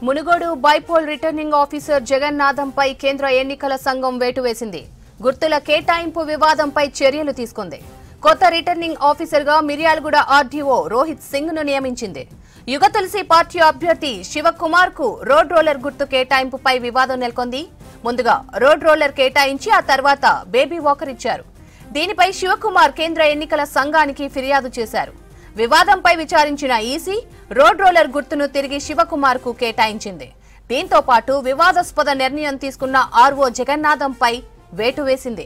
Munugode bypoll returning officer జగన్నాథంపై కేంద్ర ఎన్నికల సంఘం వేటు వేసింది గుర్తుల కేటాయింపు వివాదంపై చర్యలు తీసుకుంది కొత్త రిటర్నింగ్ ఆఫీసర్ గా మిర్యాలగూడ ఆర్డీఓ రోహిత్ సింగ్ ను నియమించింది యుగ తులసి పార్టీ అభ్యర్థి శివకుమార్ కు రోడ్ రోలర్ గుర్తు కేటాయింపుపై వివాదం నెలకొంది ముందుగా రోడ్ రోలర్ కేటాయించి ఆ తర్వాత బేబీ వాకర్ ఇచ్చారు దీనిపై శివకుమార్ కేంద్ర ఎన్నికల సంఘానికి ఫిర్యాదు చేశారు వివాదంపై విచారించిన ఈసీ రోడ్ రోలర్ గుర్తును తిరిగి శివకుమార్ కు కేటాయించింది దీంతో పాటు వివాదాస్పద నిర్ణయం తీసుకున్న ఆర్ఓ జగన్నాథంపై వేటు వేసింది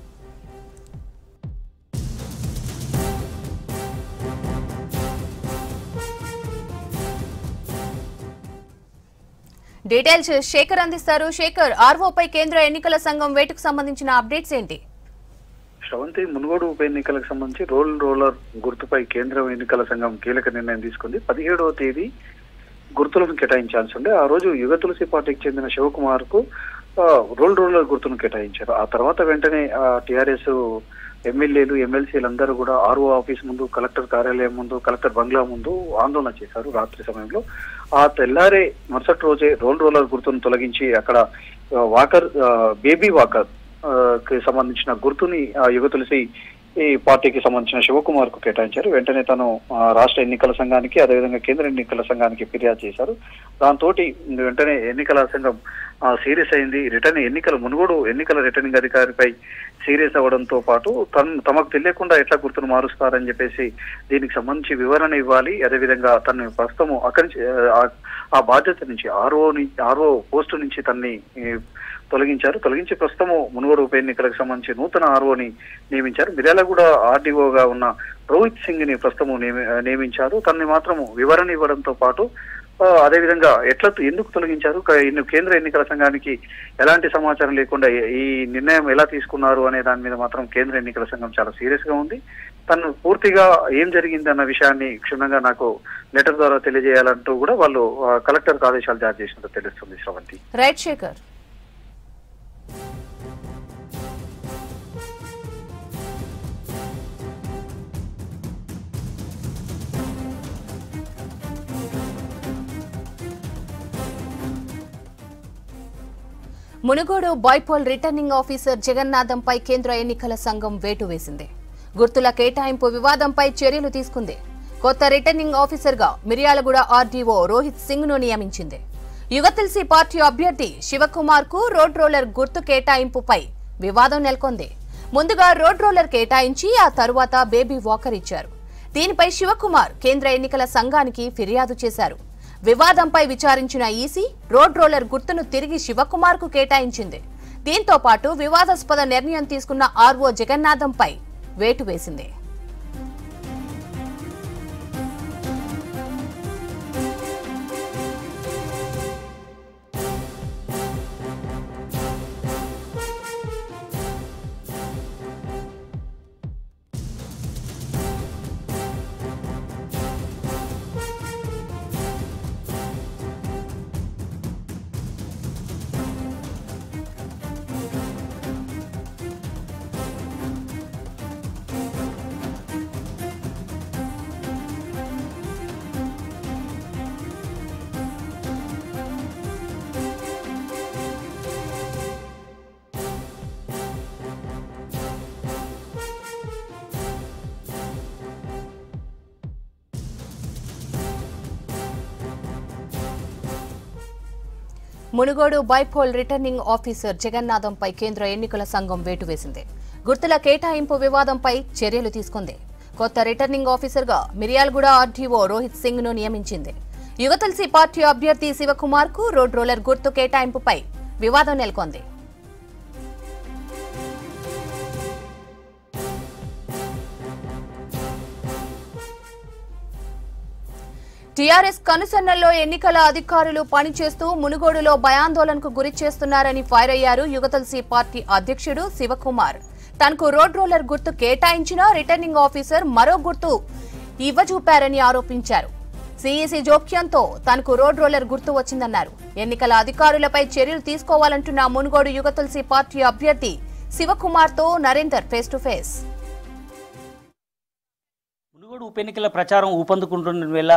డీటెయిల్స్ శేఖర్ అందిస్తారు శేఖర్ ఆర్ఓపై కేంద్ర ఎన్నికల సంఘం వేటుకు సంబంధించిన అప్డేట్స్ ఏంటి శ్రవంతి మునుగోడు ఉప ఎన్నికలకు సంబంధించి రోల్ రోలర్ గుర్తుపై కేంద్ర ఎన్నికల సంఘం కీలక నిర్ణయం తీసుకుంది పదిహేడవ తేదీ గుర్తులను కేటాయించాల్సి ఉండే ఆ రోజు యుగ తులసి పార్టీకి చెందిన శివకుమార్ కు ఆ, రోల్ రోలర్ గుర్తును కేటాయించారు ఆ తర్వాత వెంటనే టిఆర్ఎస్ ఎమ్మెల్యేలు ఎమ్మెల్సీలు అందరూ కూడా ఆర్ఓ ఆఫీస్ ముందు కలెక్టర్ కార్యాలయం ముందు కలెక్టర్ బంగ్లా ముందు ఆందోళన చేశారు రాత్రి సమయంలో ఆ తెల్లారే మరుసటి రోజే రోల్ రోలర్ గుర్తును తొలగించి అక్కడ ఆ, వాకర్ ఆ, బేబీ వాకర్ ఆ, కి సంబంధించిన గుర్తుని ఆ, యుగ తులసి ఈ పార్టీకి సంబంధించిన శివకుమార్ కు కేటాయించారు వెంటనే తను ఆ, రాష్ట్ర ఎన్నికల సంఘానికి అదేవిధంగా కేంద్ర ఎన్నికల సంఘానికి ఫిర్యాదు చేశారు దాంతో వెంటనే ఎన్నికల సంఘం సీరియస్ అయింది రిటర్న్ ఎన్నికల మునుగోడు ఎన్నికల రిటర్నింగ్ అధికారిపై సీరియస్ అవ్వడంతో పాటు తను తమకు తెలియకుండా ఎట్లా గుర్తును మారుస్తారని చెప్పేసి దీనికి సంబంధించి వివరణ ఇవ్వాలి అదేవిధంగా తను ప్రస్తుతము అక్కడి నుంచి ఆ- ఆ బాధ్యత నుంచి ఆర్ఓ ఆర్ఓ పోస్టు నుంచి తన్ని ఈ, తొలగించారు తొలగించి ప్రస్తుతము మునుగోడు ఉప ఎన్నికలకు సంబంధించి నూతన ఆర్ఓని నియమించారు మిర్యాలగూడ ఆర్డీఓగా ఉన్న రోహిత్ సింగ్ ని ప్రస్తుతము నియమి- నియమించారు తనని మాత్రము వివరణ ఇవ్వడంతో పాటు ఆ, అదేవిధంగా ఎట్లా ఎందుకు తొలగించారు క- ఇన్ని కేంద్ర ఎన్నికల సంఘానికి ఎలాంటి సమాచారం లేకుండా ఈ- ఈ నిర్ణయం ఎలా తీసుకున్నారు అనే దాని మీద మాత్రం కేంద్ర ఎన్నికల సంఘం చాలా సీరియస్ గా ఉంది తను పూర్తిగా ఏం జరిగింది అన్న విషయాన్ని క్షుణ్ణంగా నాకు లెటర్ ద్వారా తెలియజేయాలంటూ కూడా వాళ్ళు ఆ, కలెక్టర్కు ఆదేశాలు జారీ చేసినట్టు తెలుస్తుంది Sravanthi right Shekhar Munugode bypoll returning officer జగన్నాథంపై కేంద్ర ఎన్నికల సంఘం వేటు వేసింది గుర్తుల కేటాయింపు వివాదంపై చర్యలు తీసుకుంది కొత్త రిటర్నింగ్ ఆఫీసర్ గా మిర్యాలగూడ ఆర్డీఓ రోహిత్ సింగ్ ను నియమించింది యువతులసి పార్టీ అభ్యర్థి శివకుమార్ కు రోడ్ రోలర్ గుర్తు కేటాయింపుపై వివాదం నెలకొంది ముందుగా రోడ్ రోలర్ కేటాయించి ఆ తరువాత బేబీ వాకర్ ఇచ్చారు దీనిపై శివకుమార్ కేంద్ర ఎన్నికల సంఘానికి ఫిర్యాదు చేశారు వివాదంపై విచారించిన ఈసీ రోడ్ రోలర్ గుర్తును తిరిగి శివకుమార్ కు కేటాయించింది దీంతో పాటు వివాదాస్పద నిర్ణయం తీసుకున్న ఆర్ఓ జగన్నాథంపై వేటు వేసింది మునుగోడు బైపోల్ రిటర్నింగ్ ఆఫీసర్ జగన్నాథంపై కేంద్ర ఎన్నికల సంఘం వేటు వేసింది గుర్తుల కేటాయింపు వివాదంపై చర్యలు తీసుకుంది కొత్త రిటర్నింగ్ ఆఫీసర్ గా మిర్యాలగూడ ఆర్డీఓ రోహిత్ సింగ్ ను నియమించింది యువతులసి పార్టీ అభ్యర్థి శివకుమార్ కు రోడ్ రోలర్ గుర్తు కేటాయింపుపై వివాదం నెలకొంది టీఆర్ఎస్ కనుసన్నల్లో ఎన్నికల అధికారులు పనిచేస్తూ మునుగోడులో భయాందోళనకు గురి చేస్తున్నారని ఫైర్ అయ్యారు యుగతల్సీ పార్టీ అధ్యక్షుడు శివకుమార్ తనకు రోడ్ రోలర్ గుర్తు కేటాయించిన రిటర్నింగ్ ఆఫీసర్ మరో గుర్తు ఇవ్వజూపారని ఆరోపించారు సీఈసీ జోక్యంతో తనకు రోడ్ రోలర్ గుర్తు వచ్చిందన్నారు ఎన్నికల అధికారులపై చర్యలు తీసుకోవాలంటున్న మునుగోడు యుగతులసి పార్టీ అభ్యర్థి శివకుమార్తో Narender face to face Munugode ఉప ఎన్నికల ప్రచారం ఊపందుకుంటున్న వేళ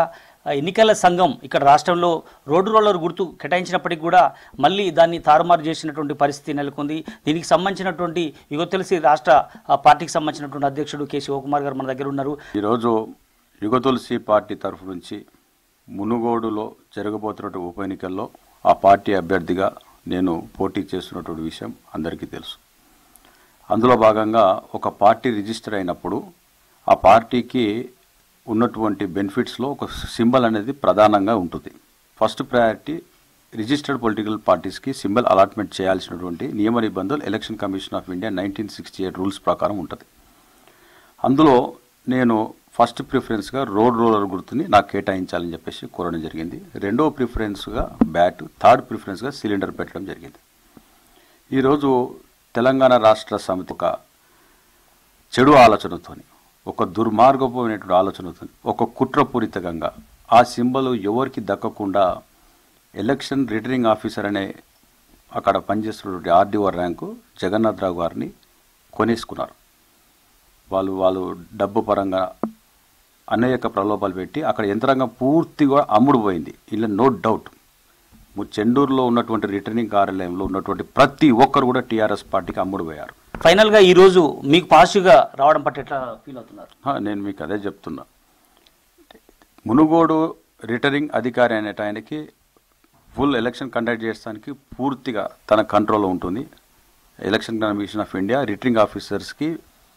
ఆ, ఎన్నికల సంఘం ఇక్కడ రాష్ట్రంలో రోడ్డు రోలర్ గుర్తు కేటాయించినప్పటికీ కూడా మళ్ళీ దాన్ని తారుమారు చేసినటువంటి పరిస్థితి నెలకొంది దీనికి సంబంధించినటువంటి ఇగో తెలిసి రాష్ట్ర ఆ, పార్టీకి సంబంధించినటువంటి అధ్యక్షుడు కె శివకుమార్ గారు మన దగ్గర ఉన్నారు ఈరోజు యుగతులసి పార్టీ తరఫు నుంచి మునుగోడులో జరగబోతున్నటువంటి ఉప ఎన్నికల్లో ఆ పార్టీ అభ్యర్థిగా నేను పోటీ చేస్తున్నటువంటి విషయం అందరికీ తెలుసు అందులో భాగంగా ఒక పార్టీ రిజిస్టర్ అయినప్పుడు ఆ పార్టీకి ఉన్నటువంటి బెనిఫిట్స్లో ఒక సింబల్ అనేది ప్రధానంగా ఉంటుంది ఫస్ట్ ప్రయారిటీ రిజిస్టర్డ్ పొలిటికల్ పార్టీస్కి సింబల్ అలాట్మెంట్ చేయాల్సినటువంటి నియమ నిబంధనలు election commission of India nineteen sixty eight rules ప్రకారం ఉంటుంది అందులో నేను ఫస్ట్ ప్రిఫరెన్స్గా రోడ్ రోలర్ గుర్తుని నాకు కేటాయించాలని చెప్పేసి కోరడం జరిగింది రెండో ప్రిఫరెన్స్గా బ్యాట్ థర్డ్ ప్రిఫరెన్స్గా సిలిండర్ పెట్టడం జరిగింది ఈరోజు తెలంగాణ రాష్ట్ర సమితి ఒక చెడు ఆలోచనతోని ఒక దుర్మార్గమైనటువంటి ఆలోచనతో ఒక కుట్రపూరితంగా ఆ సింబల్ ఎవరికి దక్కకుండా ఎలక్షన్ రిటర్నింగ్ ఆఫీసర్ అనే అక్కడ పనిచేస్తున్నటువంటి ఆర్డీఓ ర్యాంకు జగన్నాథరావు గారిని కొనేసుకున్నారు వాళ్ళు వాళ్ళు డబ్బు పరంగా అనేక ప్రలోభాలు పెట్టి అక్కడ యంత్రాంగం పూర్తిగా అమ్ముడు పోయింది ఇలా నో డౌట్ ము- చెండూరులో ఉన్నటువంటి రిటర్నింగ్ కార్యాలయంలో ఉన్నటువంటి ప్రతి ఒక్కరు కూడా టీఆర్ఎస్ పార్టీకి అమ్ముడు పోయారు ఫైనల్గా ఈరోజు మీకు పాజిటివ్గా రావడం పట్ల ఎట్లా ఫీల్ అవుతున్నారు హా, నేను మీకు అదే చెప్తున్నా మునుగోడు రిటర్నింగ్ అధికారి అనేట ఆయనకి ఫుల్ ఎలక్షన్ కండక్ట్ చేయడానికి పూర్తిగా తన కంట్రోల్లో ఉంటుంది election commission of India returning ఆఫీసర్స్కి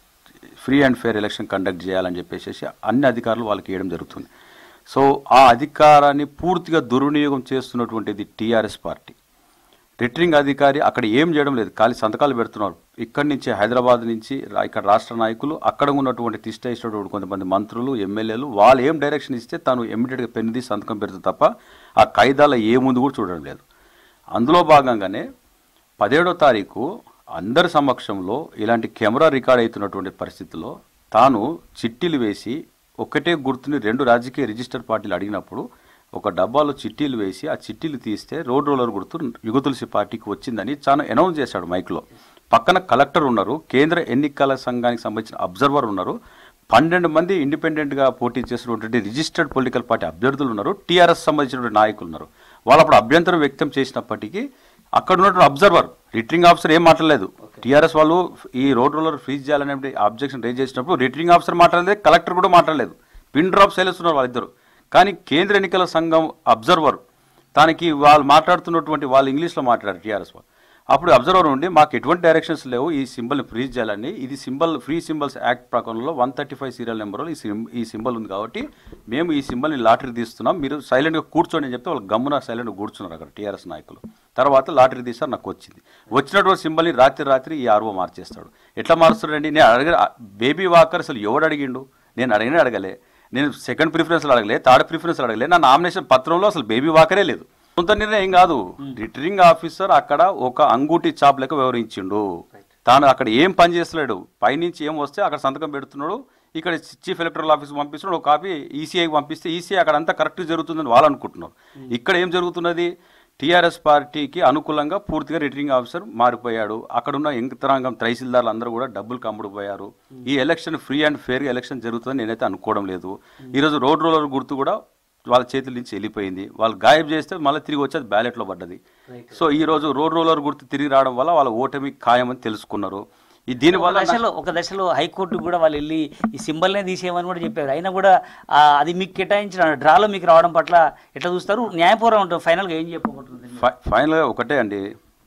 free and fair election conduct చేయాలని చెప్పేసి అన్ని అధికారులు వాళ్ళకి ఇవ్వడం జరుగుతుంది సో ఆ అధికారాన్ని పూర్తిగా దుర్వినియోగం చేస్తున్నటువంటిది టీఆర్ఎస్ పార్టీ రిటర్నింగ్ అధికారి అక్కడ ఏం చేయడం లేదు ఖాళీ సంతకాలు పెడుతున్నారు ఇక్కడి నుంచి హైదరాబాద్ నుంచి రా- ఇక్కడ రాష్ట్ర నాయకులు అక్కడ ఉన్నటువంటి తిష్ట ఇచ్చినటువంటి కొంతమంది మంత్రులు ఎమ్మెల్యేలు వాళ్ళు ఏం డైరెక్షన్ ఇస్తే తాను ఇమ్మీడియట్గా పెన్ను తీసి సంతకం పెడుతుంది తప్ప ఆ ఖైదాల ఏ ముందు కూడా చూడడం లేదు అందులో భాగంగానే పదిహేడో తారీఖు అందరి సమక్షంలో ఇలాంటి కెమెరా రికార్డ్ అవుతున్నటువంటి పరిస్థితుల్లో తాను చిట్టీలు వేసి ఒకటే గుర్తుని రెండు రాజకీయ రిజిస్టర్ పార్టీలు అడిగినప్పుడు ఒక డబ్బాలో చిట్టీలు వేసి ఆ చిట్టీలు తీస్తే రోడ్ రోలర్ గుర్తు యుగతులసి పార్టీకి వచ్చిందని చాలా అనౌన్స్ చేశాడు మైక్లో పక్కన కలెక్టర్ ఉన్నారు కేంద్ర ఎన్నికల సంఘానికి సంబంధించిన అబ్జర్వర్ ఉన్నారు పన్నెండు మంది ఇండిపెండెంట్గా పోటీ చేసినటువంటి రిజిస్టర్డ్ పొలిటికల్ పార్టీ అభ్యర్థులు ఉన్నారు టీఆర్ఎస్ సంబంధించినటువంటి నాయకులు ఉన్నారు వాళ్ళు అప్పుడు అభ్యంతరం వ్యక్తం చేసినప్పటికీ అక్కడ ఉన్నటువంటి అబ్జర్వర్ రిటర్నింగ్ ఆఫీసర్ ఏం మాట్లాడలేదు టీఆర్ఎస్ వాళ్ళు ఈ రోడ్ రోలర్ ఫ్రీజ్ చేయాలనే అబ్జెక్షన్ రేజ్ చేసినప్పుడు రిటర్నింగ్ ఆఫీసర్ మాట్లాడలేదు కలెక్టర్ కూడా మాట్లాడలేదు పిన్ డ్రాప్ సైలెన్స్ ఉన్నారు వాళ్ళిద్దరు కానీ కేంద్ర ఎన్నికల సంఘం అబ్జర్వర్ తనకి వాళ్ళు మాట్లాడుతున్నటువంటి వాళ్ళు ఇంగ్లీష్లో మాట్లాడారు టీఆర్ఎస్ వాళ్ళు అప్పుడు అబ్జర్వర్ ఉండి మాకు ఎటువంటి డైరెక్షన్స్ లేవు ఈ సింబల్ని ఫ్రీజ్ చేయాలని ఇది సింబల్ ఫ్రీ సింబల్స్ యాక్ట్ ప్రకారంలో వన్ థర్టీ ఫైవ్ సీరియల్ నెంబర్లో ఈ sim- ఈ సింబల్ ఉంది కాబట్టి మేము ఈ సింబల్ని లాటరీ తీస్తున్నాం మీరు సైలెంట్గా కూర్చోండి అని చెప్తే వాళ్ళు గమ్మున సైలెంట్గా కూర్చున్నారు అక్కడ టీఆర్ఎస్ నాయకులు తర్వాత లాటరీ తీస్తారు నాకు వచ్చింది వచ్చినటువంటి సింబల్ని రాత్రి రాత్రి ఈ ఆర్ఓ మార్చేస్తాడు ఎట్లా మారుస్తాడండి నేను అడగ బేబీ వాకర్ అసలు ఎవడు అడిగిండు నేను అడిగిన అడగలే నేను సెకండ్ ప్రిఫరెన్స్ అడగలే థర్డ్ ప్రిఫరెన్స్ అడగలే నా నామినేషన్ పత్రంలో అసలు బేబీ వాకరే లేదు సొంత నిర్ణయం ఏం కాదు రిటర్నింగ్ ఆఫీసర్ అక్కడ ఒక అంగూటి చాప్ లెక్క వివరించిండు తాను అక్కడ ఏం పని చేస్తలేడు పైనుంచి ఏం వస్తే అక్కడ సంతకం పెడుతున్నాడు ఇక్కడ చీఫ్ ఎలక్టరల్ ఆఫీస్ పంపిస్తున్నాడు ఒక కాపీ ఈసీఐకి పంపిస్తే ఈసీఐ అక్కడ అంతా కరెక్ట్ జరుగుతుందని వాళ్ళు అనుకుంటున్నారు ఇక్కడ ఏం జరుగుతున్నది టీఆర్ఎస్ పార్టీకి అనుకూలంగా పూర్తిగా రిటర్నింగ్ ఆఫీసర్ మారిపోయాడు అక్కడున్న యంత్రాంగం తహసీల్దార్లు అందరూ కూడా డబ్బులు కమ్ముడుపోయారు ఈ ఎలక్షన్ ఫ్రీ అండ్ ఫేర్గా ఎలక్షన్ జరుగుతుందని నేనైతే అనుకోవడం లేదు ఈరోజు రోడ్ రోలర్ గుర్తు కూడా వాళ్ళ చేతుల నుంచి వెళ్ళిపోయింది వాళ్ళు గాయబ్ చేస్తే మళ్ళీ తిరిగి వచ్చి అది బ్యాలెట్లో పడ్డది సో ఈ రోజు రోడ్ రోలర్ గుర్తు తిరిగి రావడం వల్ల వాళ్ళ ఓటమి ఖాయమని తెలుసుకున్నారు ఈ ఒక దీనివల్ల దశలో ఒక దశలో హైకోర్టు కూడా వాళ్ళు వెళ్ళి ఈ సింబల్నే తీసేయమని కూడా చెప్పారు అయినా కూడా ఆ, అది మీకు కేటాయించిన డ్రాలో మీకు రావడం పట్ల ఎట్లా చూస్తారు న్యాయపూర్వం ఉంటుంది ఫైనల్గా ఏం చెప్పబోతుంది ఫై- ఫైనల్గా ఒకటే అండి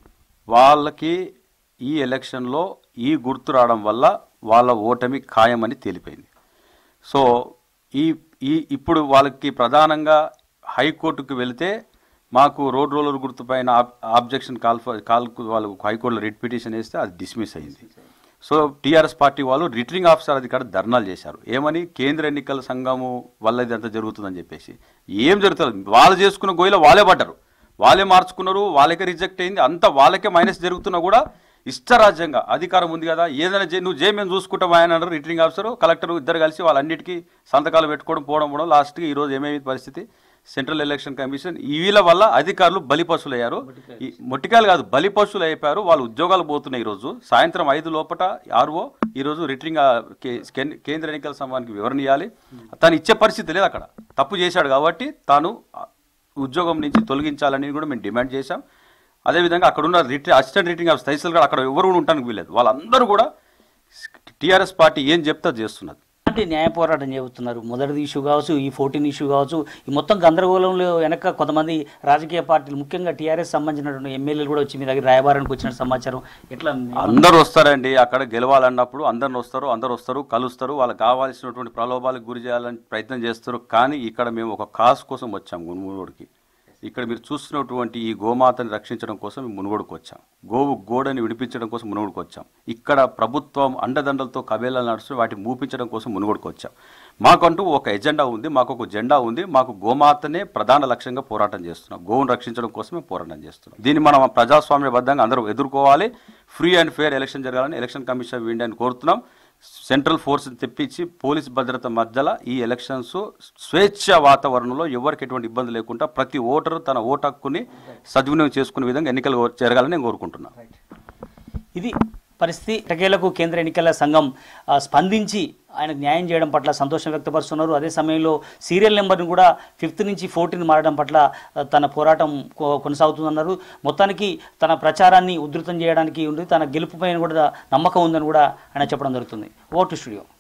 వాళ్ళకి ఈ ఎలక్షన్లో ఈ గుర్తు రావడం వల్ల వాళ్ళ ఓటమి ఖాయమని తేలిపోయింది సో ఈ ఈ ఇప్పుడు వాళ్ళకి ప్రధానంగా హైకోర్టుకు వెళితే మాకు రోడ్ రోలర్ గుర్తు పైన ఆబ్జెక్షన్ కాల్ ఫర్ కాల్ వాళ్ళు హైకోర్టులో రిట్ పిటిషన్ వేస్తే అది డిస్మిస్ అయింది సో టీఆర్ఎస్ పార్టీ వాళ్ళు రిటర్నింగ్ ఆఫీసర్ అధికారి ధర్నాలు చేశారు ఏమని కేంద్ర ఎన్నికల సంఘము వల్ల ఇదంతా జరుగుతుందని చెప్పేసి ఏం జరుగుతుంది వాళ్ళు చేసుకున్న గోయిలో వాళ్ళే పడ్డారు వాళ్ళే మార్చుకున్నారు వాళ్ళకే రిజెక్ట్ అయింది అంతా వాళ్ళకే మైనస్ జరుగుతున్నా కూడా ఇష్టరాజ్యంగా అధికారం ఉంది కదా ఏదైనా చే- నువ్వు చేయి మేము చూసుకుంటాం ఆయన అన్నారు రిటర్నింగ్ ఆఫీసర్ కలెక్టర్ ఇద్దరు కలిసి వాళ్ళన్నిటికీ సంతకాలు పెట్టుకోవడం పోవడం పోవడం లాస్ట్కి ఈరోజు ఏమేమి పరిస్థితి సెంట్రల్ ఎలక్షన్ కమిషన్ ఈ వీళ్ళ వల్ల అధికారులు బలిపశులు అయ్యారు ఈ మొట్టికాయలు కాదు బలిపశులు అయిపోయారు వాళ్ళు ఉద్యోగాలు పోతున్నాయి ఈరోజు సాయంత్రం ఐదు లోపట ఆర్ఓ ఈరోజు రిటర్నింగ్ ఆ కే- కేంద్ర- కేంద్ర ఎన్నికల సంఘానికి వివరణ ఇవ్వాలి తను ఇచ్చే పరిస్థితి లేదు అక్కడ తప్పు చేశాడు కాబట్టి తాను ఆ ఉద్యోగం నుంచి తొలగించాలని కూడా మేము డిమాండ్ చేశాం అదేవిధంగా అక్కడ ఉన్న return assistant returning of tahsil కూడా అక్కడ ఎవరు కూడా ఉండడానికి వీలేదు వాళ్ళందరూ కూడా టీఆర్ఎస్ పార్టీ ఏం చెప్తే అది చేస్తున్నది అంటే న్యాయ పోరాటం చెబుతున్నారు మొదటిది ఇష్యూ కావచ్చు ఈ ఫోర్టీన్ ఇష్యూ కావచ్చు ఈ మొత్తం గందరగోళంలో వెనక కొంతమంది రాజకీయ పార్టీలు ముఖ్యంగా టీఆర్ఎస్ సంబంధించినటువంటి ఎమ్మెల్యేలు కూడా వచ్చి మీ దగ్గర రాయబారానికి వచ్చిన సమాచారం ఎట్లా అందరూ వస్తారండి అక్కడ గెలవాలన్నప్పుడు అందరిని వస్తారు అందరు వస్తారు కలుస్తారు వాళ్ళకి కావాల్సినటువంటి ప్రలోభాలకు గురి చేయాలని ప్రయత్నం చేస్తారు కానీ ఇక్కడ మేము ఒక కాస్ కోసం వచ్చాం మునుగోడుకి ఇక్కడ మీరు చూస్తున్నటువంటి ఈ గోమాతని రక్షించడం కోసం మేము మునుగోడుకు వచ్చాం గోవు గోడని విడిపించడం కోసం మునుగోడుకు వచ్చాం ఇక్కడ ప్రభుత్వం అండదండలతో కబేలాలు నడుస్తూ వాటిని మూపించడం కోసం మునుగోడుకు వచ్చాం మాకంటూ ఒక ఎజెండా ఉంది మాకు ఒక జెండా ఉంది మాకు గోమాతనే ప్రధాన లక్ష్యంగా పోరాటం చేస్తున్నాం గోవును రక్షించడం కోసమే పోరాటం చేస్తున్నాం దీన్ని మనం ప్రజాస్వామ్యబద్ధంగా అందరూ ఎదుర్కోవాలి ఫ్రీ అండ్ ఫేర్ ఎలక్షన్ జరగాలని ఎలక్షన్ కమిషన్ ఆఫ్ ఇండియాని కోరుతున్నాం సెంట్రల్ ఫోర్స్ తెప్పించి పోలీస్ భద్రత మధ్యలో ఈ ఎలక్షన్స్ స్వేచ్ఛ వాతావరణంలో ఎవరికి ఎటువంటి ఇబ్బంది లేకుండా ప్రతి ఓటరు తన ఓటు హక్కుని సద్వినియోగం చేసుకునే విధంగా ఎన్నికలు జరగాలని నేను కోరుకుంటున్నాను ఇది పరిస్థితి ఎటకేలకు కేంద్ర ఎన్నికల సంఘం ఆ, స్పందించి ఆయనకు న్యాయం చేయడం పట్ల సంతోషం వ్యక్తపరుస్తున్నారు అదే సమయంలో సీరియల్ నెంబర్ని కూడా ఫిఫ్త్ నుంచి ఫోర్టీన్ మారడం పట్ల ఆ, తన పోరాటం కొ- కొనసాగుతుందన్నారు మొత్తానికి తన ప్రచారాన్ని ఉధృతం చేయడానికి ఉంది తన గెలుపు పైన కూడా నమ్మకం ఉందని కూడా ఆయన చెప్పడం జరుగుతుంది ఓటు స్టూడియో